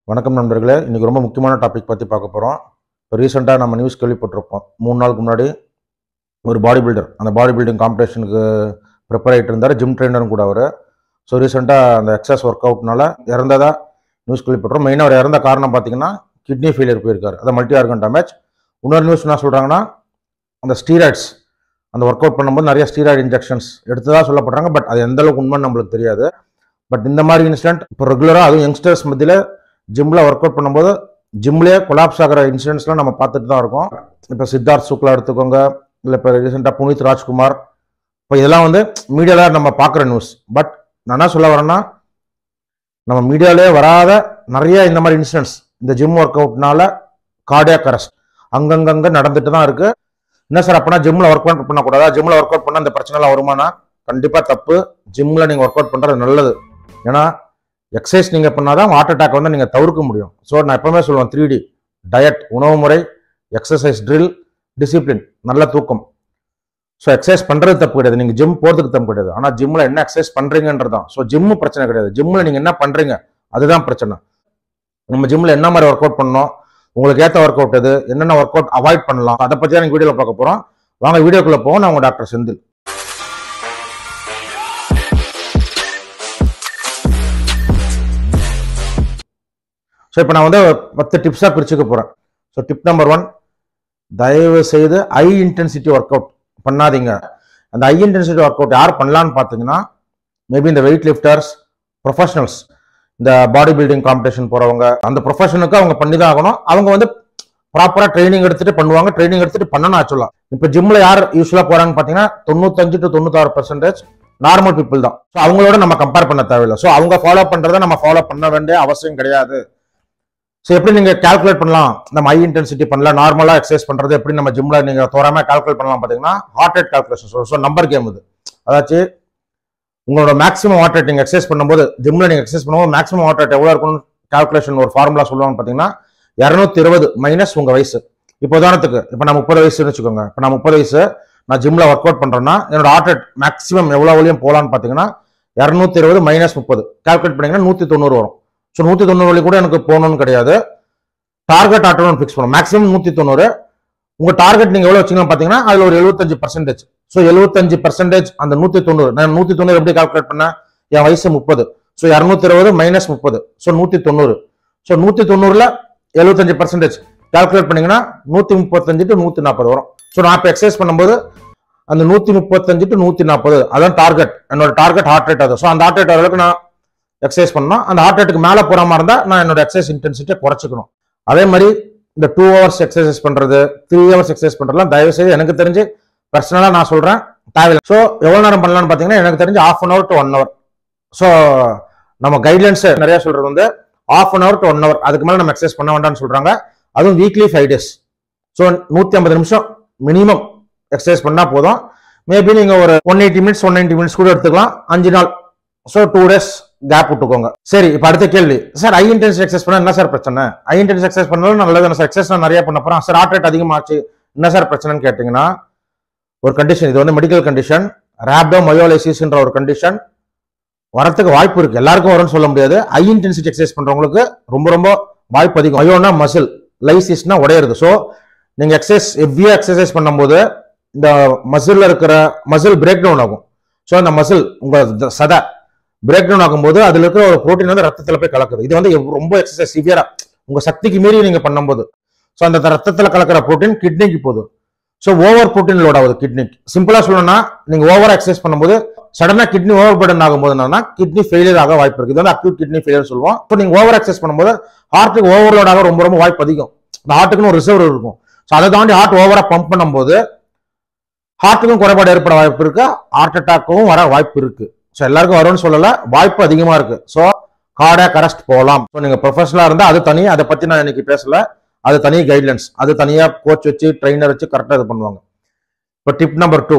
வணக்கம் நண்பர்களே இன்றைக்கி ரொம்ப முக்கியமான டாபிக் பற்றி பார்க்க போகிறோம் இப்போ ரீசெண்டாக நம்ம நியூஸ் கேள்விப்பட்டிருப்போம் மூணு நாளுக்கு முன்னாடி ஒரு பாடி பில்டர் அந்த பாடி பில்டிங் காம்படிஷனுக்கு ப்ரிப்பேர் ஆகிட்டு இருந்தார் ஜிம் ட்ரெயினரும் கூட அவர் ஸோ ரீசெண்டாக அந்த எக்ஸஸ் ஒர்க் அவுட்னால இறந்ததா நியூஸ் கேள்விப்பட்டோம் மெயினாக அவர் இறந்த காரணம் பார்த்தீங்கன்னா கிட்னி ஃபெயிலியர் போயிருக்காரு அது மல்டி ஆர்கன் டேமேஜ் இன்னொரு நியூஸ் என்ன சொல்கிறாங்கன்னா அந்த ஸ்டீராய்ட்ஸ் அந்த ஒர்க் அவுட் பண்ணும்போது நிறைய ஸ்டீராய்டு இன்ஜெக்ஷன்ஸ் எடுத்ததாக சொல்லப்படுறாங்க பட் அது எந்த அளவுக்கு உண்மைன்னு நம்மளுக்கு தெரியாது பட் இந்த மாதிரி இன்சிடென்ட் இப்போ ரெகுலராக அதுவும் யங்ஸ்டர்ஸ் மத்தியில் ஜிம்மில் ஒர்க் அவுட் பண்ணும்போது ஜிம்லேயே கொலாப்ஸ் ஆகிற இன்சிடென்ட்ஸ்லாம் நம்ம பார்த்துட்டு தான் இருக்கோம் இப்போ சித்தார்த் சுக்லா எடுத்துக்கோங்க இல்லை இப்போ ரீசெண்டாக புனித் ராஜ்குமார் இப்போ இதெல்லாம் வந்து மீடியாவில் நம்ம பார்க்குற நியூஸ் பட் நான் என்ன சொல்ல வரேன்னா நம்ம மீடியாவிலே வராத நிறைய இந்த மாதிரி இன்சிடென்ட்ஸ் இந்த ஜிம் ஒர்க் அவுட்னால கார்டியாக் அரெஸ்ட் அங்கங்கங்க நடந்துட்டு தான் இருக்கு என்ன சார் அப்பனா ஜிம்ல ஒர்க் அவுட் பண்ணக்கூடாதா ஜிம்ல ஒர்க் அவுட் பண்ணா இந்த பிரச்சனைலாம் வருமானா கண்டிப்பா தப்பு ஜிம்ல நீங்க ஒர்க் அவுட் பண்றது நல்லது ஏன்னா எக்ஸசைஸ் நீங்க பண்ணாதான் ஹார்ட் அட்டாக் வந்து நீங்க தவிர்க்க முடியும் ஸோ நான் எப்பவுமே சொல்லுவேன் த்ரீ டி டயட் உணவு முறை எக்ஸசைஸ் ட்ரில் டிசிப்ளின் நல்ல தூக்கம் ஸோ எக்ஸசைஸ் பண்றது தப்பு கிடையாது நீங்க ஜிம் போறதுக்கு தப்பு கிடையாது ஆனா ஜிம்ல என்ன எக்ஸசைஸ் பண்றீங்கன்றதான் ஸோ ஜிம்மு பிரச்சனை கிடையாது ஜிம்ல நீங்க என்ன பண்றீங்க அதுதான் பிரச்சனை நம்ம ஜிம்ல என்ன மாதிரி ஒர்க் அவுட் பண்ணணும் உங்களுக்கு ஏற்ற ஒர்க் அவுட் எது என்னென்ன ஒர்க் அவுட் அவாய்ட் பண்ணலாம் அதை பத்தி தான் நீங்க வீடியோல பார்க்க போறோம் வாங்க வீடியோக்குள்ள போவோம் நான் உங்க டாக்டர் செந்தில் ஸோ இப்போ நான் வந்து ஒரு பத்து டிப்ஸாக பிரிச்சுக்க போகிறேன் ஸோ டிப் நம்பர் ஒன் தயவு செய்து ஹை இன்டென்சிட்டி ஒர்க் அவுட் பண்ணாதீங்க அந்த ஹை இன்டென்சிட்டி ஒர்க் அவுட் யார் பண்ணலான்னு பார்த்தீங்கன்னா மேபி இந்த வெயிட் லிஃப்டர்ஸ் ப்ரொஃபஷனல்ஸ் இந்த பாடி பில்டிங் காம்படிஷன் போகிறவங்க அந்த ப்ரொஃபஷனுக்கு அவங்க பண்ணி தான் ஆகணும் அவங்க வந்து ப்ராப்பராக ட்ரைனிங் எடுத்துட்டு பண்ணுவாங்க ட்ரைனிங் எடுத்துட்டு பண்ணணும் ஆக்சுவலாக இப்போ ஜிம்மில் யார் யூஸ்வலாக போகிறாங்கன்னு பார்த்தீங்கன்னா தொண்ணூத்தஞ்சு டு தொண்ணூத்தாறு பர்சன்டேஜ் நார்மல் பீப்புள் தான் ஸோ அவங்களோட நம்ம கம்பேர் பண்ண தேவையில்லை ஸோ அவங்க ஃபாலோ பண்ணுறதை நம்ம ஃபாலோ பண்ண வேண்டிய அவசியம் கிடையாது ஸோ எப்படி நீங்க கால்குலேட் பண்ணலாம் நம்ம ஹை இன்டென்சிட்டி பண்ணலாம் நார்மலா எக்ஸசைஸ் பண்றது எப்படி நம்ம ஜிம்ல நீங்க தோறாம கால்குலேட் பண்ணலாம் பாத்தீங்கன்னா heart rate calculation so number game இது அதாச்சும் உங்களோட மேக்ஸிமம் ஹார்ட் ரேட் நீங்க எக்ஸசைஸ் பண்ணும்போது ஜிம்ல நீங்க எக்ஸசைஸ் பண்ணும்போது மேக்ஸிமம் ஹார்ட் ரேட் எவ்வளவு இருக்கணும் கால்குலேஷன் ஒரு ஃபார்முலா சொல்லுவாங்க பாத்தீங்கன்னா இரநூத்தி இருபது மைனஸ் உங்க வயசு இப்போ உதாரணத்துக்கு இப்போ நான் முப்பது வயசுன்னு வச்சுக்கோங்க இப்போ நான் முப்பது வயசு நான் ஜிம்ல ஒர்க் அவுட் பண்றேன்னா என்னோட ஹார்ட் ரேட் மேக்ஸிமம் எவ்வளவு வழியும் போகலான்னு பாத்தீங்கன்னா இரநூத்தி இருபது மைனஸ் முப்பது கால்குலேட் பண்ணீங்கன்னா நூத்தி தொண்ணூறு வரும் ஸோ நூற்றி தொண்ணூறு வழி கூட எனக்கு போகணும்னு கிடையாது டார்கெட் ஆட்டோன்னு ஃபிக்ஸ் பண்ணும் மேக்ஸிமம் நூற்றி தொண்ணூறு உங்க டார்கெட் நீங்க எவ்வளவு வச்சீங்கன்னு பாத்தீங்கன்னா அதுல ஒரு எழுபத்தஞ்சு பர்சன்டேஜ் ஸோ எழுபத்தஞ்சு பர்சன்டேஜ் அந்த நூத்தி தொண்ணூறு நான் நூத்தி தொண்ணூறு எப்படி கால்குலேட் பண்ணேன் என் வயசு முப்பது ஸோ இரநூத்தி இருபது மைனஸ் முப்பது ஸோ நூத்தி தொண்ணூறு ஸோ நூத்தி தொண்ணூறுல எழுபத்தஞ்சு பர்சன்டேஜ் கால்குலேட் பண்ணீங்கன்னா நூத்தி முப்பத்தஞ்சு டு நூத்தி நாற்பது வரும் ஸோ நான் இப்போ எக்ஸசைஸ் பண்ணும்போது அந்த நூத்தி முப்பத்தஞ்சு டு நூத்தி நாற்பது அதான் டார்கெட் என்னோட டார்கெட் ஹார்ட் ரேட் அது ஸோ அந்த ஹார்ட் ரேட் அளவுக்கு நான் எக்ஸசைஸ் பண்ணணும் அந்த ஹார்ட் ரேட்டுக்கு மேலே போகிற மாதிரி இருந்தால் நான் என்னோட எக்ஸசைஸ் இன்டென்சிட்டியை குறைச்சிக்கணும் அதே மாதிரி இந்த டூ ஹவர்ஸ் எக்ஸசைஸ் பண்ணுறது த்ரீ ஹவர்ஸ் எக்ஸசைஸ் பண்ணுறதுலாம் தயவு செய்து எனக்கு தெரிஞ்சு பர்சனலாக நான் சொல்கிறேன் தேவையில்லை ஸோ எவ்வளோ நேரம் பண்ணலாம்னு பார்த்தீங்கன்னா எனக்கு தெரிஞ்சு half an hour to one hour so நம்ம கைட்லைன்ஸ் நிறைய சொல்கிறது வந்து half an hour to one hour அதுக்கு மேலே நம்ம எக்ஸசைஸ் பண்ண வேண்டாம்னு சொல்கிறாங்க அதுவும் வீக்லி ஃபைவ் டேஸ் ஸோ நூற்றி ஐம்பது நிமிஷம் மினிமம் எக்ஸசைஸ் பண்ணால் போதும் மேபி நீங்கள் ஒரு one eighty minutes one ninety minutes கூட எடுத்துக்கலாம் அஞ்சு நாள் ஸோ டூ டேஸ் கேப் விட்டுக்கோங்க சரி இப்போ அடுத்த கேள்வி சார் ஹை இன்டென்ஸ் எக்ஸசைஸ் பண்ணா என்ன சார் பிரச்சனை ஹை இன்டென்ஸ் எக்ஸசைஸ் பண்ணாலும் நல்லது சார் எக்ஸசைஸ் நிறைய பண்ண போறோம் சார் ஹார்ட் ரேட் அதிகமாச்சு என்ன சார் பிரச்சனைன்னு கேட்டிங்கன்னா ஒரு கண்டிஷன் இது வந்து மெடிக்கல் கண்டிஷன் ரேப்டோ மயோலைசிஸ்ன்ற ஒரு கண்டிஷன் வரத்துக்கு வாய்ப்பு இருக்கு எல்லாருக்கும் வரும்னு சொல்ல முடியாது ஹை இன்டென்சிட்டி எக்ஸசைஸ் பண்றவங்களுக்கு ரொம்ப ரொம்ப வாய்ப்பு அதிகம் மயோனா மசில் லைசிஸ்னா உடையிறது ஸோ நீங்க எக்ஸசைஸ் ஹெவியா எக்ஸசைஸ் பண்ணும்போது இந்த மசில்ல இருக்கிற மசில் பிரேக் டவுன் ஆகும் ஸோ அந்த மசில் உங்க த- சதை பிரேக் டவுன் ஆகும்போது அதுல இருக்கிற ஒரு புரோட்டீன் வந்து ரத்தத்துல போய் கலக்குது இது வந்து எவ்- ரொம்ப எக்ஸசைஸ் சிவியரா உங்க சக்திக்கு மீறி நீங்க பண்ணும்போது ஸோ அந்த ரத்தத்துல கலக்கிற புரோட்டீன் கிட்னிக்கு போகுது ஸோ ஓவர் புரோட்டீன் லோட் ஆகுது கிட்னிக்கு சிம்பிளா சொல்லணும்னா நீங்க ஓவர் எக்ஸசைஸ் பண்ணும்போது சடனா கிட்னி ஓவர் பர்டன் ஆகும்போது என்னன்னா கிட்னி ஃபெயிலியர் ஆக வாய்ப்பு இருக்கு இது வந்து அக்யூட் கிட்னி ஃபெயிலியர் சொல்லுவோம் ஸோ நீங்க ஓவர் எக்ஸசைஸ் பண்ணும்போது ஹார்ட்டுக்கு ஓவர்லோட் ஆக ரொம்ப ரொம்ப வாய்ப்பு அதிகம் இந்த ஹார்ட்டுக்குன்னு ஒரு ரிசர்வ் இருக்கும் ஸோ அதை தாண்டி ஹார்ட் ஓவரா பம்ப் பண்ணும்போது ஹார்ட்டுக்கும் குறைபாடு ஏற்பட வாய்ப்பு இருக்கு ஹார்ட் அட்டாக்கும் வர வாய்ப்பு இருக்கு ஸோ எல்லாருக்கும் வரும்னு சொல்லல வாய்ப்பு அதிகமா இருக்கு ஸோ கார்டா கரஸ்ட் போகலாம் ஸோ நீங்க ப்ரொஃபஷனலா இருந்தா அது தனி அதை பத்தி நான் இன்னைக்கு பேசல அது தனி கைட்லைன்ஸ் அது தனியா கோச் வச்சு ட்ரைனர் வச்சு கரெக்டாக இது பண்ணுவாங்க இப்போ டிப் நம்பர் டூ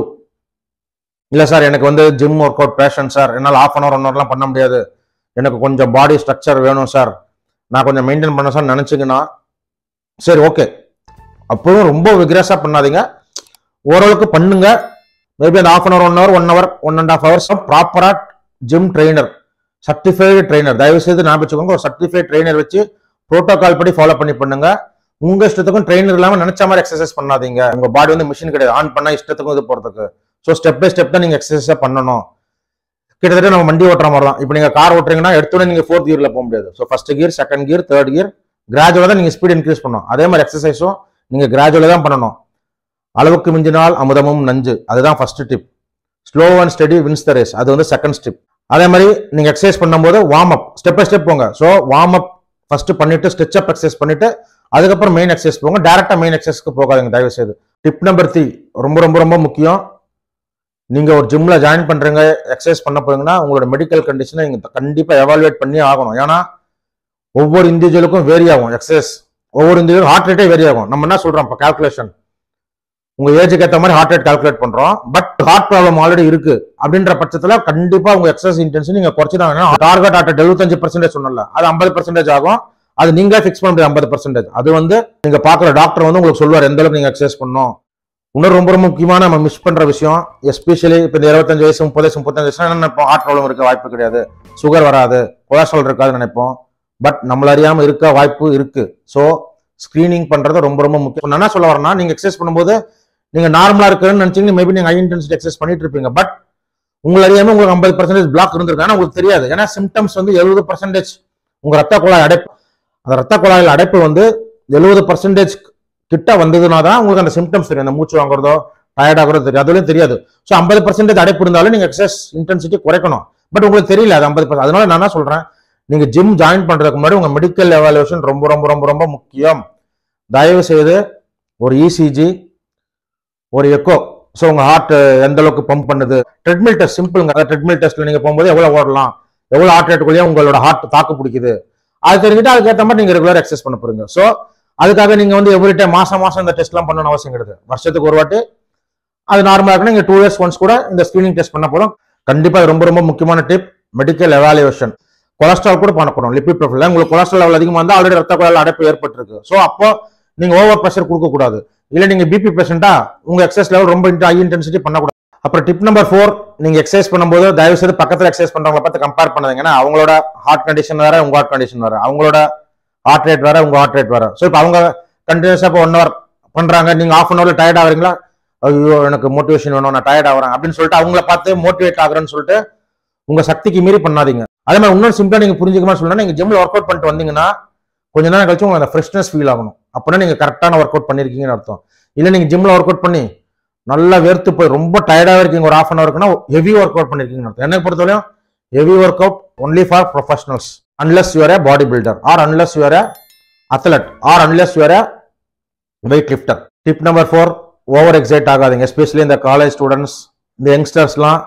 இல்லை சார் எனக்கு வந்து gym work workout passion sir என்னால் ஆஃப் அன் ஹவர் ஒன் ஹவர்லாம் பண்ண முடியாது எனக்கு கொஞ்சம் பாடி ஸ்ட்ரக்சர் வேணும் சார் நான் கொஞ்சம் மெயின்டைன் பண்ண சார் நினச்சிங்கன்னா சரி ஓகே அப்பவும் ரொம்ப விக்ரஸாக பண்ணாதீங்க ஓரளவுக்கு பண்ணுங்க மேபி அந்த half an hour one hour one hour one and half hours ப்ராப்பராக ஜிம் ட்ரெயினர் சர்டிஃபைடு ட்ரெயினர் தயவு செய்து ஞாபகம் வச்சுக்கோங்க ஒரு சர்டிஃபைட் ட்ரெயினர் வச்சு ப்ரோட்டோகால் படி ஃபாலோ பண்ணி பண்ணுங்க உங்க இஷ்டத்துக்கும் ட்ரெயினர் இல்லாம நினைச்ச மாதிரி எக்ஸசைஸ் பண்ணாதீங்க உங்க பாடி வந்து மிஷின் கிடையாது ஆன் பண்ணா இஷ்டத்துக்கும் இது போறதுக்கு ஸோ ஸ்டெப் பை ஸ்டெப் தான் நீங்க எக்ஸசைஸா பண்ணணும் கிட்டத்தட்ட நம்ம வண்டி ஓட்டுற மாதிரி தான் இப்போ நீங்க கார் ஓட்டுறீங்கன்னா எடுத்தோடனே நீங்க ஃபோர்த் கியர்ல போக முடியாது so first gear second gear third gear கிராஜுவலாக தான் நீங்க ஸ்பீட் இன்க்ரீஸ் பண்ணணும் அதே மாதிரி எக்ஸசைஸும் நீங்க கிராஜுவலாக தான் பண்ணணும் அளவுக்கு மிஞ்சினால் அமுதமும் நஞ்சு அதுதான் first tip slow and steady wins the race அது வந்து செகண்ட் ஸ்டெப் அதே மாதிரி நீங்க எக்ஸசைஸ் பண்ணும்போது warm up step by step போங்க ஸோ வார்ம் அப் ஃபர்ஸ்ட் பண்ணிட்டு ஸ்ட்ரெச் அப் எக்ஸசைஸ் பண்ணிட்டு அதுக்கப்புறம் மெயின் எக்ஸசைஸ் போங்க டேரக்டா மெயின் எக்ஸசைஸ்க்கு போகாதீங்க தயவு செய்து டிப் நம்பர் த்ரீ ரொம்ப ரொம்ப ரொம்ப முக்கியம் நீங்க ஒரு ஜிம்ல ஜாயின் பண்றீங்க எக்ஸசைஸ் பண்ண போறீங்கன்னா உங்களோட மெடிக்கல் கண்டிஷனை நீங்க கண்டிப்பா எவாலுவேட் பண்ணி ஆகணும் ஏன்னா ஒவ்வொரு இண்டிவிஜுவலுக்கும் வேரி ஆகும் எக்ஸசைஸ் ஒவ்வொரு இண்டிவிஜுவல் ஹார்ட் ரேட்டே வேரி ஆகும் நம்ம என்ன சொல்றோம் இப்போ கால்குலேஷன் உங்க ஏஜுக்கு ஏற்ற மாதிரி ஹார்ட் ரேட் கால்குலேட் பண்றோம் பட் ஹார்ட் ப்ராப்ளம் ஆல்ரெடி இருக்கு அப்படின்ற பட்சத்துல கண்டிப்பா உங்க எக்ஸசைஸ் இன்டென்ஷன் நீங்க குறைச்சிதான் டார்கெட் ஆட்ட எழுபத்தஞ்சு பர்சன்டேஜ் சொன்னல அது ஐம்பது பர்சன்டேஜ் ஆகும் அது நீங்களே ஃபிக்ஸ் பண்ண முடியாது ஐம்பது பர்சன்டேஜ் அது வந்து நீங்க பாக்குற டாக்டர் வந்து உங்களுக்கு சொல்லுவார் எந்த அளவுக்கு நீங்க எக்ஸசைஸ் பண்ணணும் இன்னும் ரொம்ப ரொம்ப முக்கியமான நம்ம மிஸ் பண்ற விஷயம் எஸ்பெஷலி இப்போ இந்த இருபத்தஞ்சு வயசு முப்பது வயசு முப்பத்தஞ்சு வயசு என்ன நினைப்போம் ஹார்ட் ப்ராப்ளம் இருக்க வாய்ப்பு கிடையாது சுகர் வராது கொலஸ்ட்ரால் இருக்காதுன்னு நினைப்போம் பட் நம்மள அறியாம இருக்க வாய்ப்பு இருக்கு ஸோ ஸ்கிரீனிங் பண்றது ரொம்ப ரொம்ப முக்கியம் நான் என்ன சொல்ல வரேன்னா நீங்க எக்ஸசைஸ் பண்ணும்போது நீங்க நார்மலா இருக்குன்னு நினைச்சீங்கன்னா மேபி நீங்க ஹை இன்டென்சிட்டி எக்ஸசைஸ் பண்ணிட்டு இருப்பீங்க பட் உங்களை அறியாம உங்களுக்கு ஐம்பது பர்சன்டேஜ் பிளாக் இருந்திருக்கு ஆனா உங்களுக்கு தெரியாது ஏன்னா சிம்டம்ஸ் வந்து எழுபது பர்சன்டேஜ் உங்க ரத்த குழாய் அடைப்பு அந்த ரத்த குழாயில் அடைப்பு வந்து எழுபது பர்சன்டேஜ் கிட்ட வந்ததுனா தான் உங்களுக்கு அந்த சிம்டம்ஸ் தெரியும் அந்த மூச்சு வாங்குறதோ டயர்ட் ஆகுறதோ தெரியும் அதுலயும் தெரியாது ஸோ ஐம்பது பர்சன்டேஜ் அடைப்பு இருந்தாலும் நீங்க எக்ஸசைஸ் இன்டென்சிட்டி குறைக்கணும் பட் உங்களுக்கு தெரியல அது ஐம்பது பர்சன்ட் அதனால நான் என்ன சொல்றேன் நீங்க ஜிம் ஜாயின் பண்றதுக்கு முன்னாடி உங்க மெடிக்கல் எவாலுவேஷன் ரொம்ப ரொம்ப ரொம்ப ரொம்ப முக்கியம் தயவு செய்து ஒரு இசிஜி ஒரு எக்கோ ஸோ உங்க ஹார்ட் எந்த அளவுக்கு பம்ப் பண்ணுது ட்ரெட்மில் டெஸ்ட் சிம்பிளுங்க ட்ரெட்மில் டெஸ்ட்ல நீங்க போகும்போது எவ்வளவு ஓடலாம் எவ்வளவு ஹார்ட் ரேட்டுக்குள்ளேயே உங்களோட ஹார்ட் தாக்கு பிடிக்குது அது தெரிஞ்சுட்டு அதுக்கேற்ற மாதிரி நீங்க ரெகுலர் எக்ஸசைஸ் பண்ண போறீங்க ஸோ அதுக்காக நீங்க வந்து எவ்ரி டைம் மாசம் மாசம் இந்த டெஸ்ட்லாம் பண்ணணும்னு அவசியம் கிடையாது வருஷத்துக்கு ஒரு வாட்டி அது நார்மலாக இருக்குன்னா நீங்க டூ இயர்ஸ் ஒன்ஸ் கூட இந்த ஸ்கிரீனிங் டெஸ்ட் பண்ண போதும் கண்டிப்பா இது ரொம்ப ரொம்ப முக்கியமான டிப் மெடிக்கல் எவாலுவேஷன் கொலஸ்ட்ரால் கூட பண்ணப்படும் லிபிட் ப்ரொஃபைல் உங்களுக்கு கொலஸ்ட்ரால் லெவல் அதிகமாக இருந்தால் ஆல்ரெடி ரத்த குழாயில் அடைப்பு ஏற்பட்டிருக்கு ஸோ அப்போ நீங்க ஓவர் ப்ரெஷர் கொடுக்க கூடாது இல்ல நீங்க பிபி பேஷண்டா உங்க எக்ஸசைஸ் லெவல் ரொம்ப ஹை இன்டென்சிட்டி பண்ணக்கூடாது அப்புறம் டிப் நம்பர் ஃபோர் நீங்க எக்ஸசைஸ் பண்ணும்போது தயவு செய்து பக்கத்துல எக்ஸசைஸ் பண்றவங்கள பார்த்து கம்பேர் பண்ணாதீங்க ஏன்னா அவங்களோட ஹார்ட் கண்டிஷன் வேற உங்க ஹார்ட் கண்டிஷன் வேற அவங்களோட ஹார்ட் ரேட் வேற உங்க ஹார்ட் ரேட் வேற ஸோ இப்போ அவங்க கண்டினியூஸா இப்போ ஒன் ஹவர் பண்றாங்க நீங்க ஆஃப் அன் ஹவர்ல டயர்ட் ஆகுறீங்களா ஐயோ எனக்கு மோட்டிவேஷன் வேணும் நான் டயர்ட் ஆகிறேன் அப்படின்னு சொல்லிட்டு அவங்கள பார்த்து மோட்டிவேட் ஆகுறேன்னு சொல்லிட்டு உங்க சக்திக்கு மீறி பண்ணாதீங்க அதே மாதிரி இன்னொரு சிம்பிளா நீங்க புரிஞ்சுக்கமா சொல்லணும் நீங்க ஜிம்ல ஒர்க் அவுட் பண்ணிட்டு வந்தீங்கன்னா கொஞ்ச நேரம் கழிச்சு உங்களுக்கு அந்த ஃப்ரெஷ்னஸ் ஃபீல் ஆகணும் அப்படின்னா நீங்க கரெக்டான ஒர்க் அவுட் பண்ணிருக்கீங்கன்னு அர்த்தம் இல்ல நீங்க ஜிம்ல ஒர்க் அவுட் பண்ணி நல்லா வேர்த்து போய் ரொம்ப டயர்டாக இருக்கீங்க ஒரு ஆஃப் அன் ஹவருக்குன்னா ஹெவி ஒர்க் அவுட் பண்ணிருக்கீங்கன்னு அர்த்தம் என்னை பொறுத்தவரையும் heavy work out only for professionals unless you are a bodybuilder or unless you are a athlete or unless you are a weightlifter tip number four over excite ஆகாதீங்க especially இந்த college students இந்த யங்ஸ்டர்ஸ்லாம்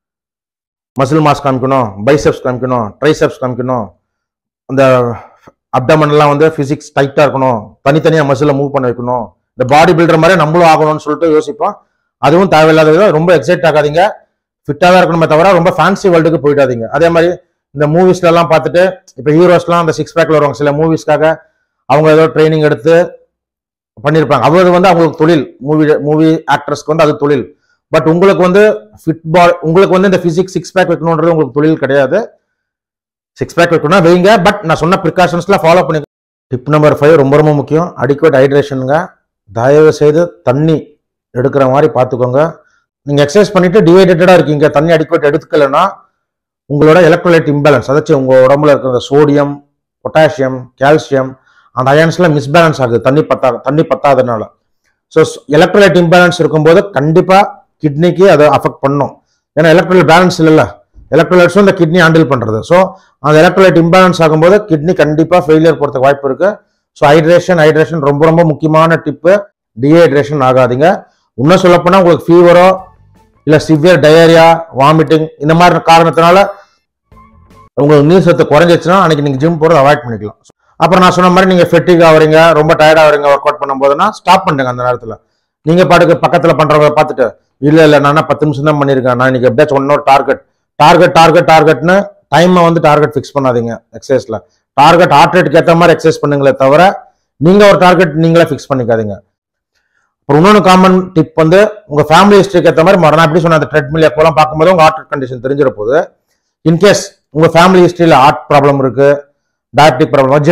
muscle mass காமிக்கணும் biceps காமிக்கணும் triceps காமிக்கணும் அந்த அப்டமன்லாம் வந்து physics டைட்டாக இருக்கணும் தனித்தனியாக மசிலை மூவ் பண்ண வைக்கணும் இந்த பாடி பில்டர் மாதிரி நம்மளும் ஆகணும்னு சொல்லிட்டு யோசிப்போம் அதுவும் தேவையில்லாத விதம் ரொம்ப எக்ஸைட் ஆகாதீங்க ஃபிட்டாக தான் இருக்கணுமே தவிர ரொம்ப ஃபேன்சி வேர்ல்டுக்கு போயிடாதீங்க அதே மாதிரி இந்த மூவிஸ்ல எல்லாம் பார்த்துட்டு இப்போ ஹீரோஸ்லாம் அந்த சிக்ஸ் பேக்ல வருவாங்க சில மூவிஸ்க்காக அவங்க ஏதோ ட்ரைனிங் எடுத்து பண்ணியிருப்பாங்க அது வந்து அவங்களுக்கு தொழில் மூவி மூவி ஆக்ட்ரஸ்க்கு வந்து அது தொழில் பட் உங்களுக்கு வந்து ஃபிட் பால் உங்களுக்கு வந்து இந்த பிசிக்ஸ் சிக்ஸ் பேக் வைக்கணுன்றது உங்களுக்கு தொழில் கிடையாது சிக்ஸ் பேக் வைக்கணும்னா வைங்க பட் நான் சொன்ன ப்ரிகாஷன்ஸ்லாம் ஃபாலோ பண்ணி டிப் நம்பர் ஃபைவ் ரொம்ப ரொம்ப முக்கியம் அடிக்குவேட் ஹைட்ரேஷனுங்க தயவு செய்து தண்ணி எடுக்கிற மாதிரி பார்த்துக்கோங்க நீங்கள் எக்ஸசைஸ் பண்ணிட்டு டிஹைட்ரேட்டடாக இருக்கீங்க தண்ணி அடிக்குவேட் எடுத்துக்கலைன்னா உங்களோட எலக்ட்ரோலைட் இம்பேலன்ஸ் அதாச்சும் உங்கள் உடம்புல இருக்கிற சோடியம் பொட்டாசியம் கால்சியம் அந்த அயன்ஸ்லாம் மிஸ்பேலன்ஸ் ஆகுது தண்ணி பத்தா தண்ணி பத்தாதனால ஸோ எலக்ட்ரோலைட் இம்பேலன்ஸ் இருக்கும்போது கண்டிப்பாக கிட்னிக்கு அதை அஃபெக்ட் பண்ணும் ஏன்னா எலக்ட்ரோலைட் பேலன்ஸ் இல்லைல்ல எலக்ட்ரோலைட்ஸும் இந்த கிட்னி ஹேண்டில் பண்ணுறது ஸோ அந்த எலக்ட்ரோலைட் இம்பேலன்ஸ் ஆகும்போது கிட்னி கண்டிப்பாக ஃபெயிலியர் போகிறதுக்கு வாய்ப்பு இருக்குது ஸோ ஹைட்ரேஷன் ஹைட்ரேஷன் ரொம்ப ரொம்ப முக்கியமான டிப்பு டீஹைட்ரேஷன் ஆகாதீங்க இன்னும் சொல்லப்போனால் உங்களுக்கு ஃபீவரோ இல்லை சிவியர் டயரியா வாமிட்டிங் இந்த மாதிரி காரணத்தினால உங்களுக்கு நீர் சத்து குறைஞ்சிச்சுன்னா அன்னைக்கு நீங்கள் ஜிம் போகிறது அவாய்ட் பண்ணிக்கலாம் அப்புறம் நான் சொன்ன மாதிரி நீங்கள் ஃபெட்டிக் ஆகுறீங்க ரொம்ப டயர்ட் ஆகுறீங்க ஒர்க் அவுட் பண்ணும்போதுனா ஸ்டாப் பண்ணுங்க அந்த நேரத்தில் நீங்கள் பாட்டுக்கு பக்கத்தில் பண்ணுறவங்க பார்த்துட்டு இல்லை இல்லை நான் பத்து நிமிஷம் தான் பண்ணியிருக்கேன் நான் இன்னைக்கு எப்படியாச்சும் ஒன்னொரு டார்கெட் டார்கெட் டார்கெட் டார்கெட்னு டைமை வந்து டார்கெட் ஃபிக்ஸ் பண்ணாதீங்க எக்ஸசைஸில் டார்கெட் ஹார்ட் ரேட்டுக்கு ஏற்ற மாதிரி எக்ஸசைஸ் பண்ணுங்களே தவிர நீங்கள் ஒரு டார்கெட் நீங்களே ஃபிக்ஸ் பண்ணிக்காதீங்க அப்புறம் இன்னொன்று காமன் டிப் வந்து உங்க ஃபேமிலி ஹிஸ்ட்ரிக்கு ஏற்ற மாதிரி மரணம் எப்படி சொன்ன அந்த ட்ரெட்மில் எப்போலாம் பார்க்கும்போது உங்க ஹார்ட் கண்டிஷன் தெரிஞ்சிட போகுது இன்கேஸ் உங்க ஃபேமிலி ஹிஸ்ட்ரியில் ஹார்ட் ப்ராப்ளம் இருக்கு டயபெட்டிக் ப்ராப்ளம் ஜெனட்டிக்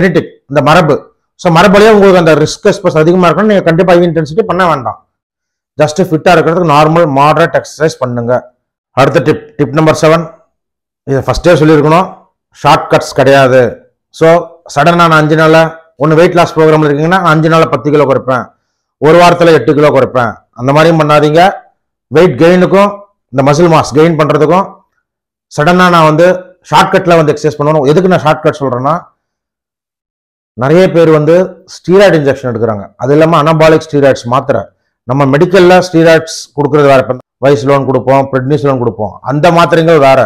இந்த மரபு ஸோ மரபுலயே உங்களுக்கு அந்த ரிஸ்க் எக்ஸ்போஸ் அதிகமாக இருக்கணும் நீங்கள் கண்டிப்பாக ஹை இன்டென்சிட்டி பண்ண வேண்டாம் ஜஸ்ட் ஃபிட்டாக இருக்கிறதுக்கு நார்மல் மாடரேட் எக்ஸசைஸ் பண்ணுங்க அடுத்த டிப் டிப் நம்பர் செவன் இதை ஃபஸ்ட்டே சொல்லியிருக்கணும் ஷார்ட் கட்ஸ் கிடையாது ஸோ சடனாக நான் அஞ்சு நாளில் ஒன்று வெயிட் லாஸ் ப்ரோக்ராமில் இருக்கீங்கன்னா நான் அஞ்சு நாளில் பத்து கிலோ குறைப்பேன் ஒரு வாரத்தில் எட்டு கிலோ குறைப்பேன் அந்த மாதிரியும் பண்ணாதீங்க வெயிட் கெயினுக்கும் இந்த மசில் மாஸ் கெயின் பண்ணுறதுக்கும் சடனாக நான் வந்து ஷார்ட்கட்டில் வந்து எக்ஸசைஸ் பண்ணுவேன் எதுக்கு நான் ஷார்ட்கட் சொல்கிறேன்னா நிறைய பேர் வந்து ஸ்டீராய்டு இன்ஜெக்ஷன் எடுக்கிறாங்க அது இல்லாமல் அனபாலிக் ஸ்டீராய்ட்ஸ் மாத்திரை நம்ம மெடிக்கலில் ஸ்டீராய்ட்ஸ் கொடுக்குறது வேற இப்போ வயசு லோன் கொடுப்போம் பிரெட்னிஸ் லோன் கொடுப்போம் அந்த மாத்திரைகள் வேற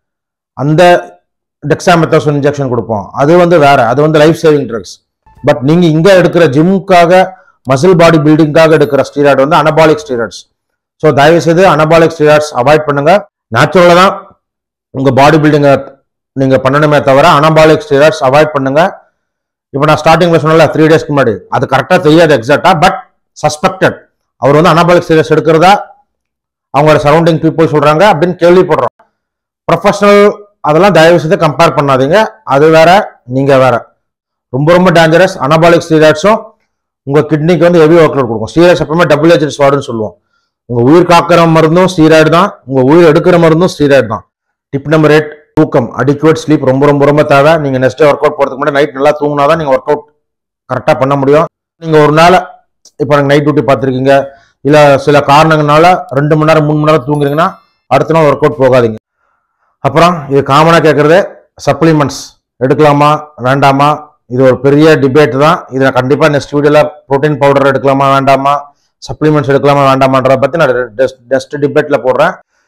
அந்த டெக்ஸாமெத்தோசன் இன்ஜெக்ஷன் கொடுப்போம் அது வந்து வேற அது வந்து லைஃப் சேவிங் ட்ரக்ஸ் பட் நீங்கள் இங்கே எடுக்கிற ஜிம்முக்காக மசில் பாடி பில்டிங்காக எடுக்கிற ஸ்டீராய்டு வந்து அனபாலிக் ஸ்டீராய்ட்ஸ் ஸோ தயவு செய்து அனபாலிக் ஸ்டீராய்ட்ஸ் அவாய்ட் பண்ணுங்க நேச்சுரலாக தான் உங்கள் பாடி பில்டிங்கை நீங்கள் பண்ணணுமே தவிர அனபாலிக் ஸ்டீராய்ட்ஸ் அவாய்ட் பண்ணுங்க இப்போ நான் ஸ்டார்டிங்ல சொன்னல த்ரீ டேஸ்க்கு முன்னாடி அது கரெக்டாக தெரியாது எக்ஸாக்டா பட் சஸ்பெக்டட் அவர் வந்து அனபாலிக் ஸ்டீராய்ட்ஸ் எடுக்கிறதா அவங்களோட சரௌண்டிங் பீப்புள் சொல்றாங்க அப்படின்னு கேள்விப்படுறோம் ப்ரொஃபஷனல் அதெல்லாம் தயவு செய்து கம்பேர் பண்ணாதீங்க அது வேற நீங்க வேற ரொம்ப ரொம்ப டேஞ்சரஸ் அனபாலிக் ஸ்டீராய்ட்ஸும் உங்க கிட்னிக்கு வந்து ஹெவி ஒர்க் கொடுக்கும் ஸ்டீராய்ட்ஸ் எப்பவுமே டபுள் ஏஜென்ட் ஸ்வாடுன்னு சொல்லுவோம் உங்க உயிர் காக்கிற மருந்தும் ஸ்டீராய்டு தான் உங்க உயிர் எடுக்கிற மருந்தும் ஸ்டீராய்டு தான் டிப் நம்பர் எயிட் தூக்கம் அடிக்குவேட் ஸ்லீப் ரொம்ப ரொம்ப ரொம்ப தேவை நீங்க நெக்ஸ்ட் டே ஒர்க் அவுட் போறதுக்கு முன்னாடி நைட் நல்லா தூங்கினா தான் நீங்க ஒர்க் அவுட் கரெக்டாக பண்ண முடியும் நீங்க ஒரு நாள் இப்போ எனக்கு நைட் டியூட்டி பார்த்துருக்கீங்க இல்ல சில காரணங்களால ரெண்டு மணி நேரம் மூணு மணி நேரம் தூங்குறீங்கன்னா அடுத்த நாள் ஒர்க் அவுட் போகாதீங்க அப்புறம் இது காமனாக கேட்குறது சப்ளிமெண்ட்ஸ் எடுக்கலாமா வேண்டாமா இது ஒரு பெரிய டிபேட் தான் இதை கண்டிப்பாக நெக்ஸ்ட் வீடியோவில் ப்ரோட்டீன் பவுடர் எடுக்கலாமா வேண்டாமா சப்ளிமெண்ட்ஸ் எடுக்கலாமா வேண்டாமான்றத பற்றி நான் நெக்ஸ்ட் டிபேட்டில் போடுறேன்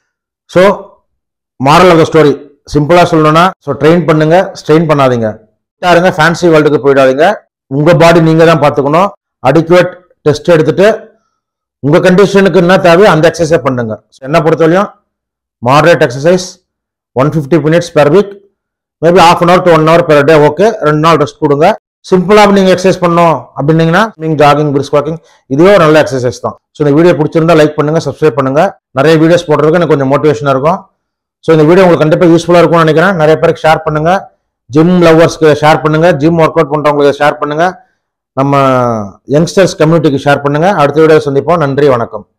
so moral of the story சிம்பிளாக சொல்லணும்னா ஸோ ட்ரெயின் பண்ணுங்க ஸ்ட்ரெயின் பண்ணாதீங்க இருங்க ஃபேன்சி வேர்ல்டுக்கு போயிடாதீங்க உங்க பாடி நீங்க தான் பார்த்துக்கணும் அடிக்குவேட் டெஸ்ட் எடுத்துட்டு உங்க கண்டிஷனுக்கு என்ன தேவையோ அந்த எக்ஸசைஸ் பண்ணுங்க என்ன பொறுத்தவரையும் moderate exercise one fifty minutes per week maybe half an hour to one hour per day okay ரெண்டு நாள் ரெஸ்ட் கொடுங்க சிம்பிளாக நீங்க எக்ஸசைஸ் பண்ணோம் அப்படின்னீங்கன்னா நீங்க ஜாகிங் பிரிஸ்க் வாக்கிங் இதுவே ஒரு நல்ல எக்ஸசைஸ் தான் ஸோ இந்த வீடியோ பிடிச்சிருந்தா லைக் பண்ணுங்க சப்ஸ்கிரைப் பண்ணுங்க நிறைய வீடியோஸ் போடுறதுக்கு எனக்கு கொஞ்சம் மோட்டிவேஷனாக இருக்கும் ஸோ இந்த வீடியோ உங்களுக்கு கண்டிப்பாக யூஸ்ஃபுல்லாக இருக்கும்னு நினைக்கிறேன் நிறைய பேருக்கு ஷேர் பண்ணுங்க ஜிம் லவர்ஸ்க்கு ஷேர் பண்ணுங்க ஜிம் ஒர்க் அவுட் பண்றவங்களுக்கு ஷேர் பண்ணுங்க நம்ம யங்ஸ்டர்ஸ் கம்யூனிட்டிக்கு ஷேர் பண்ணுங்க அடுத்த வீடியோ சந்திப்போம் நன்றி வணக்கம்